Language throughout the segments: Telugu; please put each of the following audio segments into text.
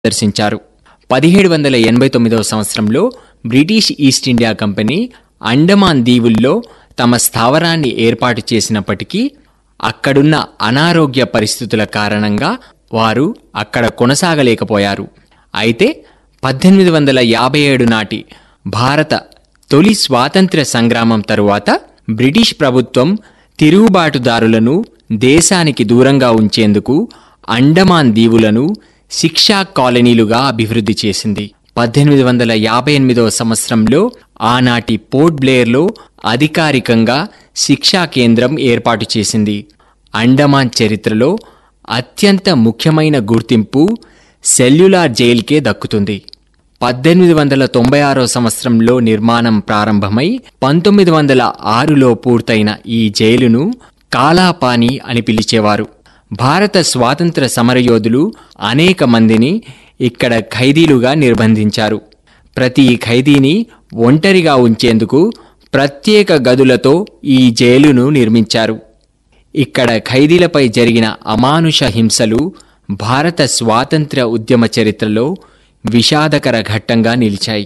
దర్శించారు పదిహేడు వందల ఎనభై తొమ్మిదవ సంవత్సరంలో British East India company Andaman దీవుల్లో తమ స్థావరాన్ని ఏర్పాటు చేసినప్పటికీ అక్కడున్న అనారోగ్య పరిస్థితుల కారణంగా వారు అక్కడ కొనసాగలేకపోయారు అయితే పద్దెనిమిది వందల యాభై ఏడు నాటి భారత తొలి స్వాతంత్ర్య సంగ్రామం తరువాత బ్రిటిష్ ప్రభుత్వం తిరుగుబాటుదారులను దేశానికి దూరంగా ఉంచేందుకు అండమాన్ దీవులను శిక్షా కాలనీలుగా అభివృద్ధి చేసింది పద్దెనిమిది వందల యాభై ఎనిమిదవ సంవత్సరంలో ఆనాటి పోర్ట్ బ్లేర్లో అధికారికంగా శిక్షా కేంద్రం ఏర్పాటు చేసింది అండమాన్ చరిత్రలో అత్యంత ముఖ్యమైన గుర్తింపు సెల్యులార్ జైలుకే దక్కుతుంది పద్దెనిమిది వందల తొంభై ఆరో సంవత్సరంలో నిర్మాణం ప్రారంభమై పంతొమ్మిది వందల ఆరులో పూర్తయిన ఈ జైలును కాలాపాని అని పిలిచేవారు భారత స్వాతంత్ర సమరయోధులు అనేక మందిని ఇక్కడ ఖైదీలుగా నిర్బంధించారు ప్రతి ఖైదీని ఒంటరిగా ఉంచేందుకు ప్రత్యేక గదులతో ఈ జైలును నిర్మించారు ఇక్కడ ఖైదీలపై జరిగిన అమానుష హింసలు భారత స్వాతంత్ర్య ఉద్యమ చరిత్రలో విషాదకర ఘట్టంగా నిలిచాయి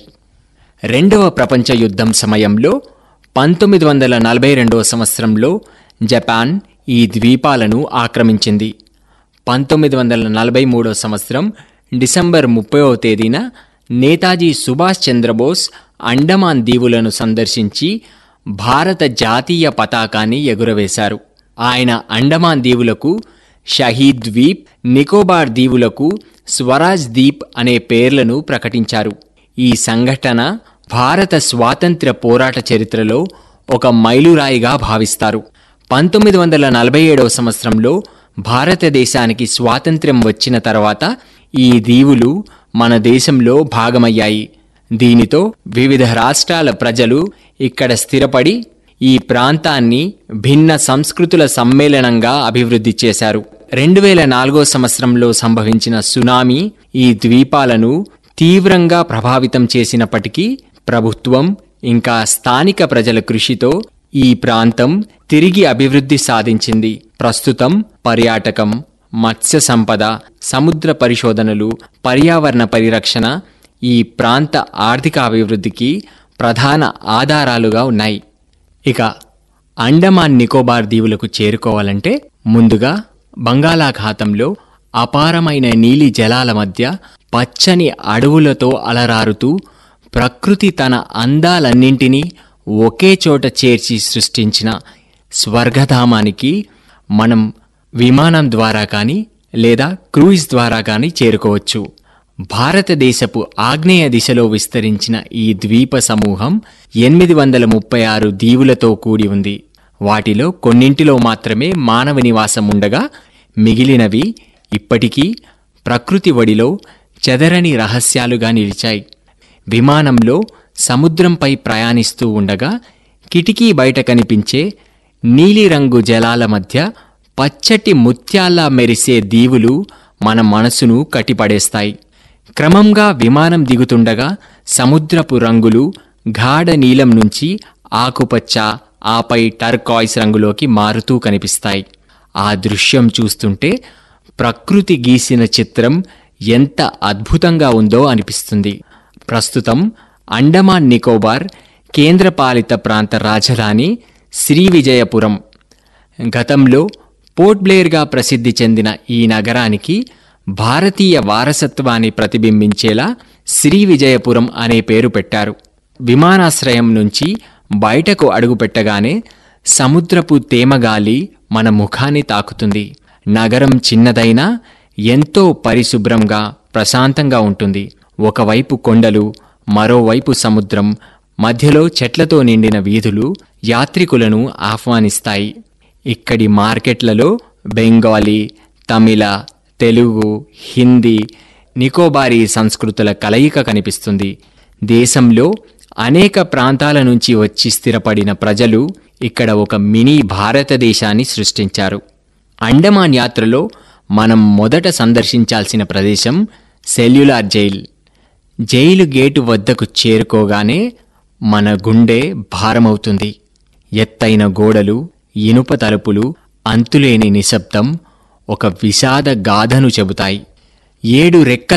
రెండవ ప్రపంచ యుద్ధం సమయంలో పంతొమ్మిది వందల నలభై రెండవ సంవత్సరంలో జపాన్ ఈ ద్వీపాలను ఆక్రమించింది పంతొమ్మిది వందల నలభై మూడవ సంవత్సరం డిసెంబర్ ముప్పైవ తేదీన నేతాజీ సుభాష్ చంద్రబోస్ అండమాన్ దీవులను సందర్శించి భారత జాతీయ పతాకాన్ని ఎగురవేశారు ఆయన అండమాన్ దీవులకు షహీద్ ద్వీప్ నికోబార్ దీవులకు స్వరాజ్ ద్వీప్ అనే పేర్లను ప్రకటించారు ఈ సంఘటన భారత స్వాతంత్ర్య పోరాట చరిత్రలో ఒక మైలురాయిగా భావిస్తారు పంతొమ్మిది వందల నలభై ఏడవ సంవత్సరంలో భారతదేశానికి స్వాతంత్ర్యం వచ్చిన తర్వాత ఈ దీవులు మన దేశంలో భాగమయ్యాయి దీనితో వివిధ రాష్ట్రాల ప్రజలు ఇక్కడ స్థిరపడి ఈ ప్రాంతాన్ని భిన్న సంస్కృతుల సమ్మేళనంగా అభివృద్ధి చేశారు రెండు వేల నాలుగో సంవత్సరంలో సంభవించిన సునామీ ఈ ద్వీపాలను తీవ్రంగా ప్రభావితం చేసినప్పటికీ ప్రభుత్వం ఇంకా స్థానిక ప్రజల కృషితో ఈ ప్రాంతం తిరిగి అభివృద్ధి సాధించింది ప్రస్తుతం పర్యాటకం మత్స్య సంపద సముద్ర పరిశోధనలు పర్యావరణ పరిరక్షణ ఈ ప్రాంత ఆర్థిక అభివృద్ధికి ప్రధాన ఆధారాలుగా ఉన్నాయి ఇక అండమాన్ నికోబార్ దీవులకు చేరుకోవాలంటే ముందుగా బంగాళాఖాతంలో అపారమైన నీలి జలాల మధ్య పచ్చని అడవులతో అలరారుతూ ప్రకృతి తన అందాలన్నింటినీ ఒకే చోట చేర్చి సృష్టించిన స్వర్గధామానికి మనం విమానం ద్వారా కానీ లేదా క్రూయిజ్ ద్వారా కానీ చేరుకోవచ్చు భారతదేశపు ఆగ్నేయ దిశలో విస్తరించిన ఈ ద్వీప సమూహం ఎనిమిది వందల ముప్పై ఆరు దీవులతో కూడి ఉంది వాటిలో కొన్నింటిలో మాత్రమే మానవ నివాసం ఉండగా మిగిలినవి ఇప్పటికీ ప్రకృతి ఒడిలో చెదరని రహస్యాలుగా నిలిచాయి విమానంలో సముద్రంపై ప్రయాణిస్తూ ఉండగా కిటికీ బయట కనిపించే నీలిరంగు జలాల మధ్య పచ్చటి ముత్యాల్లా మెరిసే దీవులు మన మనసును కట్టిపడేస్తాయి క్రమంగా విమానం దిగుతుండగా సముద్రపు రంగులు గాఢ నీలం నుంచి ఆకుపచ్చ ఆపై టర్కాయిస్ రంగులోకి మారుతూ కనిపిస్తాయి ఆ దృశ్యం చూస్తుంటే ప్రకృతి గీసిన చిత్రం ఎంత అద్భుతంగా ఉందో అనిపిస్తుంది ప్రస్తుతం అండమాన్ నికోబార్ కేంద్రపాలిత ప్రాంత రాజధాని శ్రీవిజయపురం గతంలో పోర్ట్ బ్లేర్గా ప్రసిద్ధి చెందిన ఈ నగరానికి భారతీయ వారసత్వాన్ని ప్రతిబింబించేలా శ్రీ విజయపురం అనే పేరు పెట్టారు విమానాశ్రయం నుంచి బయటకు అడుగుపెట్టగానే సముద్రపు తేమగాలి మన ముఖాన్ని తాకుతుంది నగరం చిన్నదైనా ఎంతో పరిశుభ్రంగా ప్రశాంతంగా ఉంటుంది ఒకవైపు కొండలు మరోవైపు సముద్రం మధ్యలో చెట్లతో నిండిన వీధులు యాత్రికులను ఆహ్వానిస్తాయి ఇక్కడి మార్కెట్లలో బెంగాలీ తమిళ తెలుగు హిందీ నికోబారీ సంస్కృతుల కలయిక కనిపిస్తుంది దేశంలో అనేక ప్రాంతాల నుంచి వచ్చి స్థిరపడిన ప్రజలు ఇక్కడ ఒక మినీ భారతదేశాన్ని సృష్టించారు అండమాన్ యాత్రలో మనం మొదట సందర్శించాల్సిన ప్రదేశం సెల్యులార్ జైల్ జైలు గేటు వద్దకు చేరుకోగానే మన గుండె భారమవుతుంది ఎత్తైన గోడలు ఇనుప తలుపులు అంతులేని నిశ్శబ్దం ఒక విషాద గాథను చెబుతాయి ఏడు రెక్కల